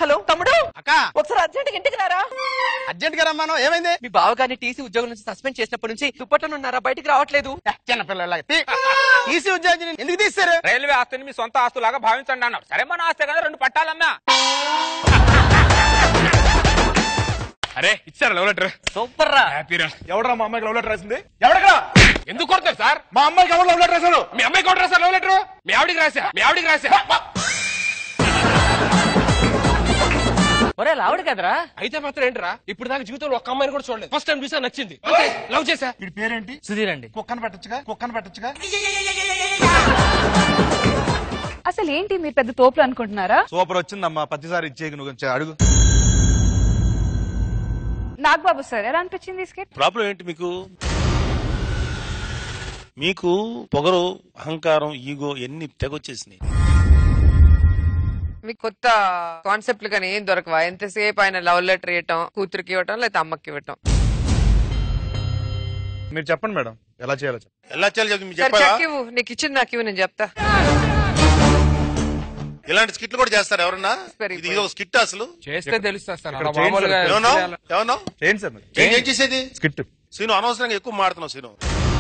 Hello తమ్ముడు అక్క ఒకసారి అర్జెంట్ ఇంటికి రారా అర్జెంట్ గా రమ్మాను ఏమైంది మీ బావగారిని టీసీ ఉద్యోగం నుంచి సస్పెండ్ చేసినప్పటి నుంచి దుప్పట్లో ఉన్నారా బయటికి రావట్లేదు చిన్న పిల్లలాగా ఈసీ ఉద్యోగం ఎందుకు తీస్తారు రైల్వే ఆస్తిని మీ సొంత ఆస్తులాగా భావించండి అన్నారు సరే మన ఆస్తి కదా రెండు పట్టాలమ్మా అరే ఇచ్చారు లవ్ లెటర్ సూపర్ రా హ్యాపీరా ఎవడరా మా అమ్మాయికి లవ్ లెటర్ రాసింది ఎవడక్కడ ఎందుకు కొడతారు సార్ మా అమ్మాయికి ఎవరు లవ్ లెటర్ రాశారు మీ అమ్మాయి కొట్టరా సార్ లవ్ లెటర్ మీ ఆవిడికి రాసా మీ ఆవిడికి రాసా ఒరే లావుడు కదరా అయితే మాత్రం ఏంట్రా ఇప్పుడు దాకా జీవితంలో ఒక్క అమ్మాయిని కూడా చూడలేదు ఫస్ట్ టైం చూసా నచ్చింది లవ్ చేసా వీడి పేరేంటి సుధీర్ అండి కుక్కను పెట్టచ్చుగా కుక్కను పెట్టచ్చుగా అసలు ఏంటి మీరు పెద్ద తోపులు అనుకుంటున్నారా సూపర్ వచ్చిందమ్మా ప్రతిసారి ఇచ్చేకి నువ్వు కొంచెం అడుగు నాగబాబు సార్ ఎలా అనిపించింది ఈ స్కెచ్ ప్రాబ్లం ఏంటి మీకు మీకు పొగరు అహంకారం ఈగో ఎన్ని తెగొచ్చేసినాయి మీకు కొత్త కాన్సెప్ట్లు కానీ ఏం దొరకవా ఎంతసేపు ఆయన లవ్ లెటర్ ఇవ్వటం కూతురికి ఇవ్వటం లేకపోతే అమ్మకి ఇవ్వటం మీరు చెప్పండి మేడం ఎలా చేయాలో చెప్పండి ఎలా చేయాలి చెప్పి మీకు సరే చెప్పాలా చెక్ ఇవ్వు నీకు ఇచ్చింది నాకు ఇవ్వు నేను చెప్తా ఇలాంటి స్కిట్లు కూడా చేస్తారు ఎవరన్నా సరే, ఇది ఇదో స్కిట్ అసలు చేస్తే తెలుస్తా సార్ ఇక్కడ అలా మామూలుగా ఏమన్నావు ఏమన్నావు చేయండి సార్ మరి ఏం ఏం చేసేది స్కిట్ సీను అనవసరంగా ఎక్కువ మాడుతున్నావు సీను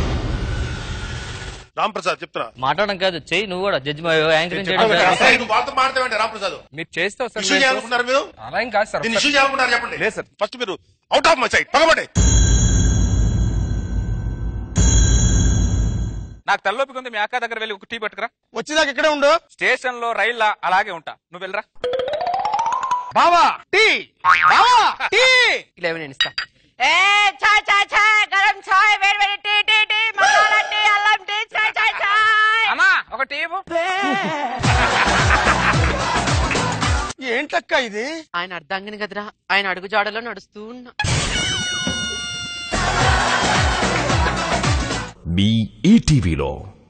రామ్ ప్రసాద్ చెప్తున్నా మాట్లాడడం కాదు చెయ్యి నువ్వు కూడా జడ్జి యాంకరింగ్ చేయడం అసలు కాదు. నువ్వు వాళ్ళతో మాడతావేంటి రామ్ ప్రసాద్ మీరు చేస్తే ఇష్యూ వస్తారు చేయాలనుకున్నారు మీరు అలా ఏం కాదు సార్ దీన్ని ఇష్యూ చేయాలనుకున్నారు చెప్పండి లేదు సార్. ఫస్ట్ మీరు అవుట్ ఆఫ్ మై సైడ్ పగబడే నాకు తలలోపి ఉంది మీ అక్క దగ్గర వెళ్ళి ఒక టీ పట్టుకురా వచ్చేదాకా ఇక్కడే ఉండు స్టేషన్ లో రైల్లా అలాగే ఉంటా నువ్వు వెళ్ళరా బావా టీ బావా టీ ఇలా నేను ఇస్తా ఏ చాయ్ చాయ్ చాయ్ గరం చాయ్ వేడి వేడి tea tea tea masala tea అల్లం టీ చాయ్ చాయ్ చాయ్ అమ్మా ఒక టీ ఇవ్వు. ఏంటక్క ఇది ఆయన అర్ధాంగిని కదరా ఆయన అడుగు జాడలో నడుస్తూ ఉన్నా మీ ఈటీవీలో